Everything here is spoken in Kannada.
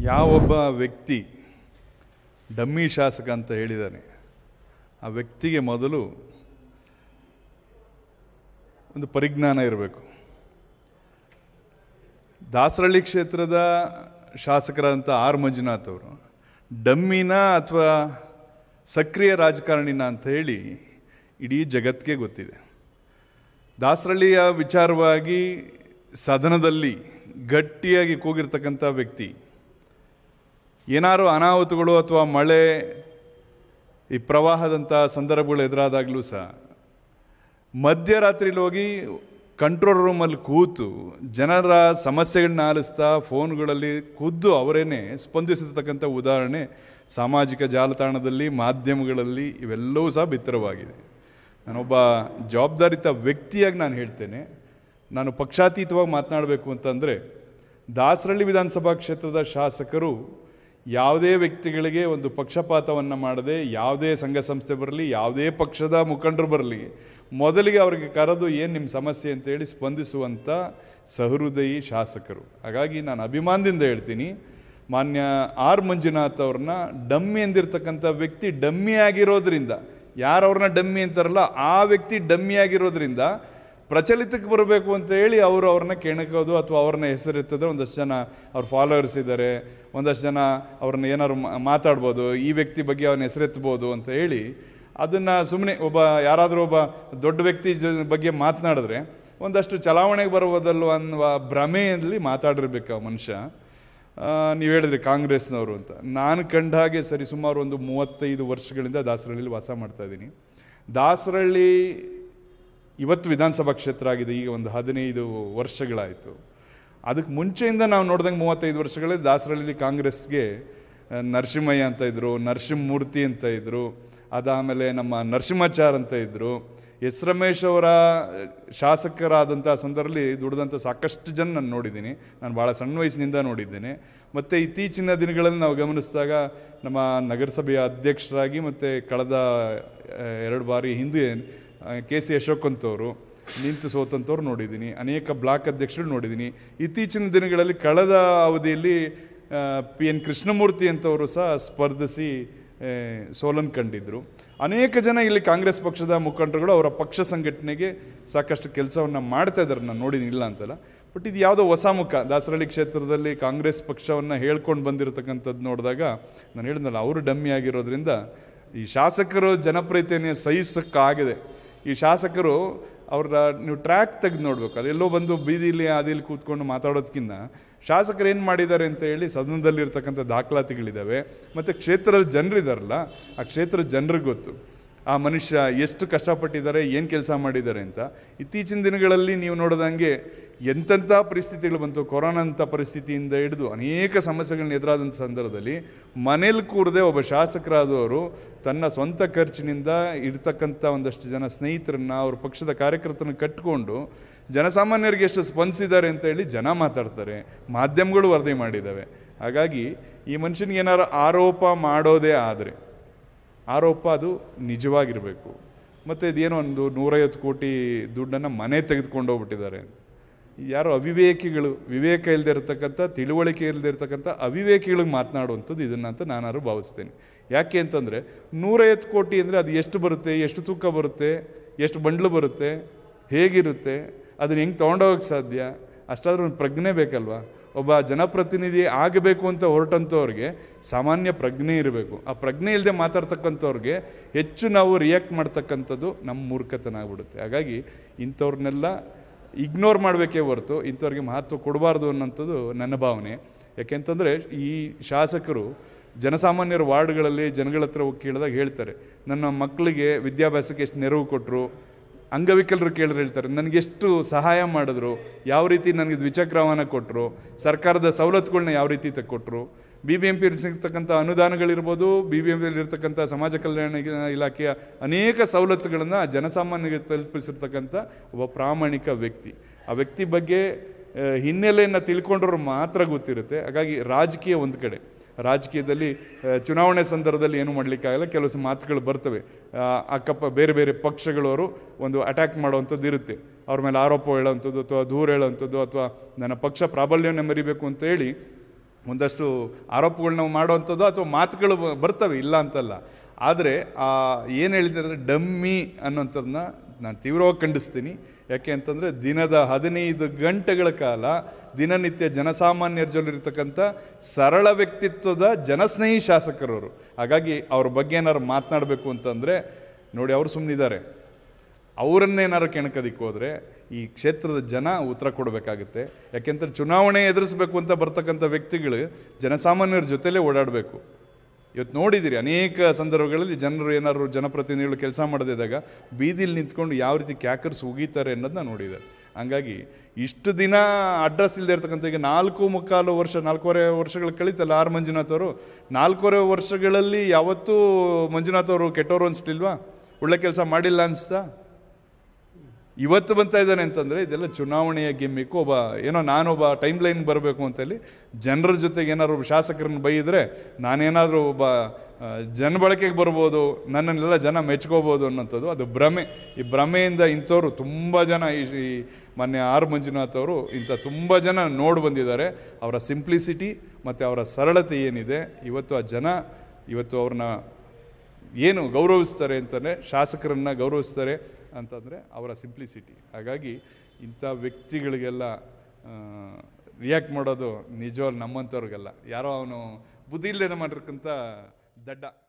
ಯಾವೊಬ್ಬ ವ್ಯಕ್ತಿ ಡಮ್ಮಿ ಶಾಸಕ ಅಂತ ಹೇಳಿದ್ದಾನೆ ಆ ವ್ಯಕ್ತಿಗೆ ಮೊದಲು ಒಂದು ಪರಿಜ್ಞಾನ ಇರಬೇಕು ದಾಸರಳ್ಳಿ ಕ್ಷೇತ್ರದ ಶಾಸಕರಾದಂಥ ಆರ್ ಮಂಜುನಾಥ್ ಅವರು ಡಮ್ಮಿನ ಅಥವಾ ಸಕ್ರಿಯ ರಾಜಕಾರಣಿನ ಅಂತ ಹೇಳಿ ಇಡೀ ಜಗತ್ತಿಗೆ ಗೊತ್ತಿದೆ ದಾಸರಳ್ಳಿಯ ವಿಚಾರವಾಗಿ ಸದನದಲ್ಲಿ ಗಟ್ಟಿಯಾಗಿ ಕೂಗಿರ್ತಕ್ಕಂಥ ವ್ಯಕ್ತಿ ಏನಾರು ಅನಾಹುತಗಳು ಅಥವಾ ಮಳೆ ಈ ಪ್ರವಾಹದಂಥ ಸಂದರ್ಭಗಳು ಎದುರಾದಾಗಲೂ ಸಹ ಮಧ್ಯರಾತ್ರಿಲಿ ಹೋಗಿ ಕಂಟ್ರೋಲ್ ರೂಮಲ್ಲಿ ಕೂತು ಜನರ ಸಮಸ್ಯೆಗಳನ್ನ ಆಲಿಸ್ತಾ ಫೋನ್ಗಳಲ್ಲಿ ಖುದ್ದು ಅವರೇನೆ ಸ್ಪಂದಿಸಿರ್ತಕ್ಕಂಥ ಉದಾಹರಣೆ ಸಾಮಾಜಿಕ ಜಾಲತಾಣದಲ್ಲಿ ಮಾಧ್ಯಮಗಳಲ್ಲಿ ಇವೆಲ್ಲವೂ ಸಹ ಬಿತ್ತರವಾಗಿದೆ ನಾನೊಬ್ಬ ಜವಾಬ್ದಾರಿತ ವ್ಯಕ್ತಿಯಾಗಿ ನಾನು ಹೇಳ್ತೇನೆ ನಾನು ಪಕ್ಷಾತೀತವಾಗಿ ಮಾತನಾಡಬೇಕು ಅಂತಂದರೆ ದಾಸರಳ್ಳಿ ವಿಧಾನಸಭಾ ಕ್ಷೇತ್ರದ ಶಾಸಕರು ಯಾವುದೇ ವ್ಯಕ್ತಿಗಳಿಗೆ ಒಂದು ಪಕ್ಷಪಾತವನ್ನು ಮಾಡದೆ ಯಾವುದೇ ಸಂಘ ಸಂಸ್ಥೆ ಬರಲಿ ಯಾವುದೇ ಪಕ್ಷದ ಮುಖಂಡರು ಬರಲಿ ಮೊದಲಿಗೆ ಅವರಿಗೆ ಕರೆದು ಏನು ನಿಮ್ಮ ಸಮಸ್ಯೆ ಅಂತೇಳಿ ಸ್ಪಂದಿಸುವಂಥ ಸಹೃದಯಿ ಶಾಸಕರು ಹಾಗಾಗಿ ನಾನು ಅಭಿಮಾನದಿಂದ ಹೇಳ್ತೀನಿ ಮಾನ್ಯ ಆರ್ ಮಂಜುನಾಥ್ ಅವ್ರನ್ನ ಡಮ್ಮಿ ಎಂದಿರ್ತಕ್ಕಂಥ ವ್ಯಕ್ತಿ ಡಮ್ಮಿ ಆಗಿರೋದ್ರಿಂದ ಯಾರು ಅವ್ರನ್ನ ಡಮ್ಮಿ ಅಂತಾರಲ್ಲ ಆ ವ್ಯಕ್ತಿ ಡಮ್ಮಿ ಆಗಿರೋದ್ರಿಂದ ಪ್ರಚಲಿತಕ್ಕೆ ಬರಬೇಕು ಅಂತ ಹೇಳಿ ಅವರು ಅವ್ರನ್ನ ಕೆಣಕೋದು ಅಥವಾ ಅವ್ರನ್ನ ಹೆಸರೆತ್ತಿದ್ರೆ ಒಂದಷ್ಟು ಜನ ಅವ್ರ ಫಾಲೋವರ್ಸ್ ಇದ್ದಾರೆ ಒಂದಷ್ಟು ಜನ ಅವ್ರನ್ನ ಏನಾದ್ರು ಮಾ- ಮಾತಾಡ್ಬೋದು ಈ ವ್ಯಕ್ತಿ ಬಗ್ಗೆ ಅವನ ಹೆಸರೆತ್ಬೋದು ಅಂತ ಹೇಳಿ ಅದನ್ನು ಸುಮ್ಮನೆ ಒಬ್ಬ ಯಾರಾದರೂ ಒಬ್ಬ ದೊಡ್ಡ ವ್ಯಕ್ತಿ ಜ ಬಗ್ಗೆ ಮಾತನಾಡಿದ್ರೆ ಒಂದಷ್ಟು ಚಲಾವಣೆಗೆ ಬರುವುದಲ್ವ ಅನ್ನುವ ಭ್ರಮೆಯಲ್ಲಿ ಮಾತಾಡಿರ್ಬೇಕು ಆ ಮನುಷ್ಯ ನೀವು ಹೇಳಿದ್ರಿ ಕಾಂಗ್ರೆಸ್ನವರು ಅಂತ ನಾನು ಕಂಡ ಹಾಗೆ ಸರಿ ಸುಮಾರು ಒಂದು ಮೂವತ್ತೈದು ವರ್ಷಗಳಿಂದ ದಾಸರಳ್ಳಿಲಿ ವಾಸ ಮಾಡ್ತಾ ಇದ್ದೀನಿ ದಾಸರಳ್ಳಿ ಇವತ್ತು ವಿಧಾನಸಭಾ ಕ್ಷೇತ್ರ ಆಗಿದೆ ಈಗ ಒಂದು ಹದಿನೈದು ವರ್ಷಗಳಾಯಿತು ಅದಕ್ಕೆ ಮುಂಚೆಯಿಂದ ನಾವು ನೋಡಿದಂಗೆ ಮೂವತ್ತೈದು ವರ್ಷಗಳಲ್ಲಿ ದಾಸರಳ್ಳಿ ಕಾಂಗ್ರೆಸ್ಗೆ ಆ, ನರಸಿಂಹಯ್ಯ ಅಂತ ಇದ್ದರು ನರಸಿಂಹಮೂರ್ತಿ ಅಂತ ಇದ್ದರು ಅದಾದಮೇಲೆ ನಮ್ಮ ನರಸಿಂಹಾಚಾರ್ ಅಂತ ಇದ್ದರು ಎಸ್ ರಮೇಶ್ ಅವರ ಶಾಸಕರಾದಂಥ ಸಂದರ್ಭದಲ್ಲಿ ದುಡಿದಂಥ ಸಾಕಷ್ಟು ಜನ ನಾನು ನೋಡಿದ್ದೀನಿ ನಾನು ಭಾಳ ಸಣ್ಣ ವಯಸ್ಸಿನಿಂದ ನೋಡಿದ್ದೇನೆ ಮತ್ತು ಇತ್ತೀಚಿನ ದಿನಗಳಲ್ಲಿ ನಾವು ಗಮನಿಸಿದಾಗ ನಮ್ಮ ನಗರಸಭೆಯ ಅಧ್ಯಕ್ಷರಾಗಿ ಮತ್ತು ಕಳೆದ ಆ, ಎರಡು ಬಾರಿ ಹಿಂದೆ ಕೆ ಸಿ ಅಶೋಕ್ ಅಂತವರು ನಿಂತು ಸೋತಂತವ್ರು ನೋಡಿದ್ದೀನಿ ಅನೇಕ ಬ್ಲಾಕ್ ಅಧ್ಯಕ್ಷರು ನೋಡಿದ್ದೀನಿ ಇತ್ತೀಚಿನ ದಿನಗಳಲ್ಲಿ ಕಳೆದ ಅವಧಿಯಲ್ಲಿ ಪಿ ಎನ್ ಕೃಷ್ಣಮೂರ್ತಿ ಅಂತವರು ಸಹ ಸ್ಪರ್ಧಿಸಿ ಆ, ಸೋಲನ್ ಕಂಡಿದ್ದರು ಅನೇಕ ಜನ ಇಲ್ಲಿ ಕಾಂಗ್ರೆಸ್ ಪಕ್ಷದ ಮುಖಂಡರುಗಳು ಅವರ ಪಕ್ಷ ಸಂಘಟನೆಗೆ ಸಾಕಷ್ಟು ಕೆಲಸವನ್ನು ಮಾಡ್ತಾ ಇದ್ದಾರೆ ನಾನು ನೋಡಿದ್ದೀನಿ ಇಲ್ಲ ಅಂತಲ್ಲ ಬಟ್ ಇದು ಯಾವುದೋ ಹೊಸ ಮುಖ ದಾಸರಳ್ಳಿ ಕ್ಷೇತ್ರದಲ್ಲಿ ಕಾಂಗ್ರೆಸ್ ಪಕ್ಷವನ್ನು ಹೇಳ್ಕೊಂಡು ಬಂದಿರತಕ್ಕಂಥದ್ದು ನೋಡಿದಾಗ ನಾನು ಹೇಳಿದ್ನಲ್ಲ ಅವರು ಡಮ್ಮಿ ಆಗಿರೋದ್ರಿಂದ ಈ ಶಾಸಕರು ಜನಪ್ರಿಯತೆಯನ್ನು ಸಹಿಸೋಕ್ಕಾಗದೆ ಈ ಶಾಸಕರು ಅವ್ರ ನೀವು ಟ್ರ್ಯಾಕ್ ತೆಗೆದು ನೋಡ್ಬೇಕು ಅದೆಲ್ಲೋ ಬಂದು ಬೀದಿಲಿ ಅದಿಲ್ಲಿ ಕೂತ್ಕೊಂಡು ಮಾತಾಡೋದಕ್ಕಿಂತ ಶಾಸಕರು ಏನು ಮಾಡಿದ್ದಾರೆ ಅಂತ ಹೇಳಿ ಸದನದಲ್ಲಿರ್ತಕ್ಕಂಥ ದಾಖಲಾತಿಗಳಿದ್ದಾವೆ ಮತ್ತು ಕ್ಷೇತ್ರದ ಜನರಿದಾರಲ್ಲ ಆ ಕ್ಷೇತ್ರದ ಜನರಿಗೆ ಗೊತ್ತು ಆ ಮನುಷ್ಯ ಎಷ್ಟು ಕಷ್ಟಪಟ್ಟಿದ್ದಾರೆ ಏನು ಕೆಲಸ ಮಾಡಿದ್ದಾರೆ ಅಂತ ಇತ್ತೀಚಿನ ದಿನಗಳಲ್ಲಿ ನೀವು ನೋಡಿದಂಗೆ ಎಂತೆಂಥ ಪರಿಸ್ಥಿತಿಗಳು ಬಂತು ಕೊರೋನಾ ಅಂತ ಪರಿಸ್ಥಿತಿಯಿಂದ ಹಿಡಿದು ಅನೇಕ ಸಮಸ್ಯೆಗಳನ್ನ ಎದುರಾದಂಥ ಸಂದರ್ಭದಲ್ಲಿ ಮನೇಲಿ ಕೂರದೆ ಒಬ್ಬ ಶಾಸಕರಾದವರು ತನ್ನ ಸ್ವಂತ ಖರ್ಚಿನಿಂದ ಇರ್ತಕ್ಕಂಥ ಒಂದಷ್ಟು ಜನ ಸ್ನೇಹಿತರನ್ನ ಅವ್ರ ಪಕ್ಷದ ಕಾರ್ಯಕರ್ತರನ್ನ ಕಟ್ಕೊಂಡು ಜನಸಾಮಾನ್ಯರಿಗೆ ಎಷ್ಟು ಸ್ಪಂದಿಸಿದ್ದಾರೆ ಅಂತ ಹೇಳಿ ಜನ ಮಾತಾಡ್ತಾರೆ ಮಾಧ್ಯಮಗಳು ವರದಿ ಮಾಡಿದ್ದಾವೆ ಹಾಗಾಗಿ ಈ ಮನುಷ್ಯನಿಗೆ ಏನಾರು ಆರೋಪ ಮಾಡೋದೇ ಆದರೆ ಆರೋಪ ಅದು ನಿಜವಾಗಿರಬೇಕು ಮತ್ತು ಇದೇನೋ ಒಂದು ನೂರೈವತ್ತು ಕೋಟಿ ದುಡ್ಡನ್ನು ಮನೆ ತೆಗೆದುಕೊಂಡು ಹೋಗ್ಬಿಟ್ಟಿದ್ದಾರೆ ಯಾರೋ ಅವಿವೇಕಿಗಳು ವಿವೇಕ ಇಲ್ಲದೆ ಇರತಕ್ಕಂಥ ತಿಳುವಳಿಕೆ ಇಲ್ಲದೆ ಇರತಕ್ಕಂಥ ಅವಿವೇಕಿಗಳಿಗೆ ಮಾತನಾಡುವಂಥದ್ದು ಇದನ್ನು ಅಂತ ನಾನಾರು ಭಾವಿಸ್ತೇನೆ ಯಾಕೆ ಅಂತಂದರೆ ನೂರೈವತ್ತು ಕೋಟಿ ಅಂದರೆ ಅದು ಎಷ್ಟು ಬರುತ್ತೆ ಎಷ್ಟು ತೂಕ ಬರುತ್ತೆ ಎಷ್ಟು ಬಂಡ್ಲು ಬರುತ್ತೆ ಹೇಗಿರುತ್ತೆ ಅದನ್ನ ಹೆಂಗೆ ತೊಗೊಂಡೋಗಕ್ಕೆ ಸಾಧ್ಯ ಅಷ್ಟಾದ್ರೂ ಒಂದು ಪ್ರಜ್ಞೆ ಬೇಕಲ್ವಾ ಒಬ್ಬ ಜನಪ್ರತಿನಿಧಿ ಆಗಬೇಕು ಅಂತ ಹೊರಟಂಥವ್ರಿಗೆ ಸಾಮಾನ್ಯ ಪ್ರಜ್ಞೆ ಇರಬೇಕು ಆ ಪ್ರಜ್ಞೆ ಇಲ್ಲದೆ ಮಾತಾಡ್ತಕ್ಕಂಥವ್ರಿಗೆ ಹೆಚ್ಚು ನಾವು ರಿಯಾಕ್ಟ್ ಮಾಡ್ತಕ್ಕಂಥದ್ದು ನಮ್ಮ ಮೂರ್ಖತನ ಆಗ್ಬಿಡುತ್ತೆ ಹಾಗಾಗಿ ಇಂಥವ್ರನ್ನೆಲ್ಲ ಇಗ್ನೋರ್ ಮಾಡಬೇಕೇ ಹೊರತು ಇಂಥವ್ರಿಗೆ ಮಹತ್ವ ಕೊಡಬಾರ್ದು ಅನ್ನೋಂಥದ್ದು ನನ್ನ ಭಾವನೆ ಯಾಕೆಂತಂದರೆ ಈ ಶಾಸಕರು ಜನಸಾಮಾನ್ಯರ ವಾರ್ಡ್ಗಳಲ್ಲಿ ಜನಗಳ ಹತ್ರ ಹೋಗಿ ಕೇಳಿದಾಗ ಹೇಳ್ತಾರೆ ನನ್ನ ಮಕ್ಕಳಿಗೆ ವಿದ್ಯಾಭ್ಯಾಸಕ್ಕೆ ಎಷ್ಟು ನೆರವು ಕೊಟ್ಟರು ಅಂಗವಿಕಲರು ಕೇಳಿದ್ರೆ ಹೇಳ್ತಾರೆ ನನಗೆಷ್ಟು ಸಹಾಯ ಮಾಡಿದ್ರು ಯಾವ ರೀತಿ ನನಗೆ ದ್ವಿಚಕ್ರ ವಾಹನ ಕೊಟ್ಟರು ಸರ್ಕಾರದ ಸವಲತ್ತುಗಳನ್ನ ಯಾವ ರೀತಿ ತಕ್ಕೊಟ್ರು ಬಿ ಬಿ ಎಂ ಪಿ ಸಿಗ್ತಕ್ಕಂಥ ಅನುದಾನಗಳಿರ್ಬೋದು ಬಿ ಬಿ ಎಂ ಪಿಯಲ್ಲಿ ಇರ್ತಕ್ಕಂಥ ಸಮಾಜ ಕಲ್ಯಾಣ ಇಲಾಖೆಯ ಅನೇಕ ಸವಲತ್ತುಗಳನ್ನು ಜನಸಾಮಾನ್ಯರಿಗೆ ತಲುಪಿಸಿರ್ತಕ್ಕಂಥ ಒಬ್ಬ ಪ್ರಾಮಾಣಿಕ ವ್ಯಕ್ತಿ ಆ ವ್ಯಕ್ತಿ ಬಗ್ಗೆ ಆ, ಹಿನ್ನೆಲೆಯನ್ನು ತಿಳ್ಕೊಂಡ್ರು ಮಾತ್ರ ಗೊತ್ತಿರುತ್ತೆ ಹಾಗಾಗಿ ರಾಜಕೀಯ ಒಂದು ಕಡೆ ರಾಜಕೀಯದಲ್ಲಿ ಆ, ಚುನಾವಣೆ ಸಂದರ್ಭದಲ್ಲಿ ಏನು ಮಾಡಲಿಕ್ಕಾಗಲ್ಲ ಕೆಲವು ಮಾತುಗಳು ಬರ್ತವೆ ಆ, ಅಕ್ಕಪ್ಪ ಬೇರೆ ಬೇರೆ ಪಕ್ಷಗಳವರು ಒಂದು ಅಟ್ಯಾಕ್ ಮಾಡುವಂಥದ್ದು ಇರುತ್ತೆ ಅವ್ರ ಮೇಲೆ ಆರೋಪ ಹೇಳೋವಂಥದ್ದು ಅಥವಾ ದೂರ ಹೇಳೋವಂಥದ್ದು ಅಥವಾ ನನ್ನ ಪಕ್ಷ ಪ್ರಾಬಲ್ಯವನ್ನು ಮೆರಿಬೇಕು ಅಂತ ಹೇಳಿ ಒಂದಷ್ಟು ಆರೋಪಗಳನ್ನ ಮಾಡುವಂಥದ್ದು ಅಥವಾ ಮಾತುಗಳು ಬ- ಬರ್ತವೆ ಇಲ್ಲ ಅಂತಲ್ಲ ಆದರೆ ಏನು ಹೇಳಿದ್ದಾರೆ ಡಮ್ಮಿ ಅನ್ನೋಂಥದ್ದನ್ನ ನಾನು ತೀವ್ರವಾಗಿ ಖಂಡಿಸ್ತೀನಿ ಯಾಕೆ ಅಂತಂದರೆ ದಿನದ ಹದಿನೈದು ಗಂಟೆಗಳ ಕಾಲ ದಿನನಿತ್ಯ ಜನಸಾಮಾನ್ಯರ ಜೊಲಿರ್ತಕ್ಕಂಥ ಸರಳ ವ್ಯಕ್ತಿತ್ವದ ಜನಸ್ನೇಹಿ ಶಾಸಕರವರು ಹಾಗಾಗಿ ಅವ್ರ ಬಗ್ಗೆ ಏನಾದ್ರು ಮಾತನಾಡಬೇಕು ಅಂತಂದರೆ ನೋಡಿ ಅವರು ಸುಮ್ಮನಿದ್ದಾರೆ ಅವರನ್ನೇನಾರು ಕೆಣಕೋದಿಕ್ಕೆ ಹೋದರೆ ಈ ಕ್ಷೇತ್ರದ ಜನ ಉತ್ತರ ಕೊಡಬೇಕಾಗುತ್ತೆ ಯಾಕೆಂದ್ರೆ ಚುನಾವಣೆ ಎದುರಿಸಬೇಕು ಅಂತ ಬರ್ತಕ್ಕಂಥ ವ್ಯಕ್ತಿಗಳು ಜನಸಾಮಾನ್ಯರ ಜೊತೆಲೇ ಓಡಾಡಬೇಕು ಇವತ್ತು ನೋಡಿದ್ದೀರಿ ಅನೇಕ ಸಂದರ್ಭಗಳಲ್ಲಿ ಜನರು ಏನಾದ್ರು ಜನಪ್ರತಿನಿಧಿಗಳು ಕೆಲಸ ಮಾಡದಿದ್ದಾಗ ಬೀದಿಲಿ ನಿಂತ್ಕೊಂಡು ಯಾವ ರೀತಿ ಕ್ಯಾಕರ್ಸ್ ಉಗೀತಾರೆ ಅನ್ನೋದನ್ನ ನೋಡಿದ್ದಾರೆ ಹಂಗಾಗಿ ಇಷ್ಟು ದಿನ ಅಡ್ರೆಸ್ ಇಲ್ಲದೆ ಇರ್ತಕ್ಕಂಥ ಈಗ ನಾಲ್ಕು ಮುಕ್ಕಾಲು ವರ್ಷ ನಾಲ್ಕೂವರೆ ವರ್ಷಗಳು ಕಳೀತಲ್ಲ ಆರ್ ಮಂಜುನಾಥ್ ಅವರು ನಾಲ್ಕೂವರೆ ವರ್ಷಗಳಲ್ಲಿ ಯಾವತ್ತೂ ಮಂಜುನಾಥ್ ಅವರು ಕೆಟ್ಟವರು ಅನಿಸ್ಲಿಲ್ವಾ ಒಳ್ಳೆ ಕೆಲಸ ಮಾಡಿಲ್ಲ ಅನಿಸ್ತಾ ಇವತ್ತು ಬಂತಾ ಇದ್ದಾನೆ ಅಂತಂದರೆ ಇದೆಲ್ಲ ಚುನಾವಣೆಯ ಗಿಮ್ಮಿಕ್ಕು ಒಬ್ಬ ಏನೋ ನಾನೊಬ್ಬ ಟೈಮ್ ಲೈನ್ ಬರಬೇಕು ಅಂತೇಳಿ ಜನರ ಜೊತೆಗೆ ಏನಾದ್ರು ಒಬ್ಬ ಶಾಸಕರನ್ನ ಬೈದರೆ ನಾನೇನಾದರೂ ಒಬ್ಬ ಆ, ಜನಬಳಕೆಗೆ ಬರ್ಬೋದು ನನ್ನನ್ನೆಲ್ಲ ಜನ ಮೆಚ್ಕೋಬೋದು ಅನ್ನೋಂಥದ್ದು ಅದು ಭ್ರಮೆ ಈ ಭ್ರಮೆಯಿಂದ ಇಂಥವ್ರು ತುಂಬ ಜನ ಈ ಈ ಮೊನ್ನೆ ಆರ್ ಮಂಜುನಾಥ್ ಅವರು ಇಂಥ ತುಂಬ ಜನ ನೋಡಿ ಬಂದಿದ್ದಾರೆ ಅವರ ಸಿಂಪ್ಲಿಸಿಟಿ ಮತ್ತು ಅವರ ಸರಳತೆ ಏನಿದೆ ಇವತ್ತು ಆ ಜನ ಇವತ್ತು ಅವ್ರನ್ನ ಏನು ಗೌರವಿಸ್ತಾರೆ ಅಂತಂದರೆ ಶಾಸಕರನ್ನು ಗೌರವಿಸ್ತಾರೆ ಅಂತಂದರೆ ಅವರ ಸಿಂಪ್ಲಿಸಿಟಿ ಹಾಗಾಗಿ ಇಂಥ ವ್ಯಕ್ತಿಗಳಿಗೆಲ್ಲ ರಿಯಾಕ್ಟ್ ಮಾಡೋದು ನಿಜವಾಗ್ಲು ನಮ್ಮಂಥವ್ರಿಗೆಲ್ಲ ಯಾರೋ ಅವನು ಬುದ್ಧಿ ಇಲ್ಲದೆ ಮಾಡಿರ್ತಕ್ಕಂಥ ದಡ್ಡ